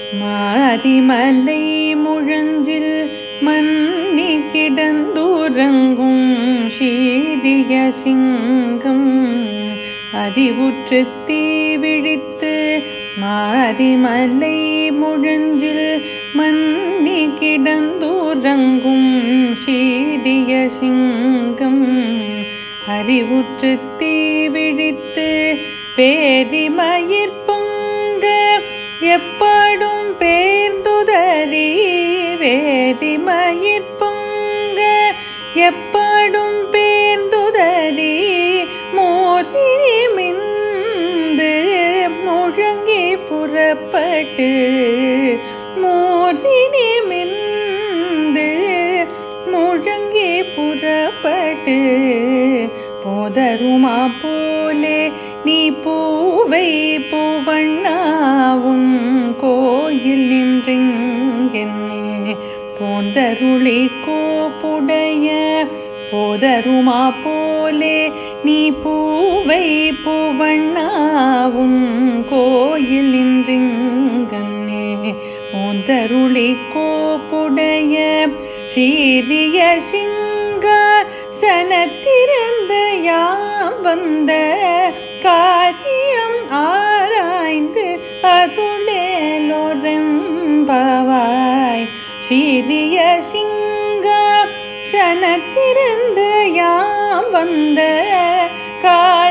மாரிமலை முழஞ்சில் மன்னி கிடந்துறங்கும் சீரிய சிங்கம் அறிவுற்று தீ விழித்து மாரிமலை முழஞ்சில் மன்னி கிடந்துறங்கும் சீரிய சிங்கம் அறிவுற்று தீ விழித்து பேரிமயிர் பொங்க எப்பாடும் பேர்ந்துதறி வேரிமயிர் பொங்க எப்பாடும் பேர்ந்துதறி மோதிரி மிந்து முழங்கி புறப்பட்டு மோதிரி மிந்து முழங்கி புறப்பட்டு போதருமா போலே நீ பூவை பூவண்ணாவும் கோயில் நின்றென்னே போந்தருளி கோப்புடைய போதருமா போலே நீ பூவை பூவண்ணாவும் கோயில் நின்றெங்கன்னே போந்தருளி கோப்புடைய சீரிய சிங்கா சனத்திருந்த யாம் வந்த காரியம் ஆராய்ந்து அருளேலோரம்பாவாய் சீரிய சிங்கா சனத்திருந்த யாம் வந்த காரியம்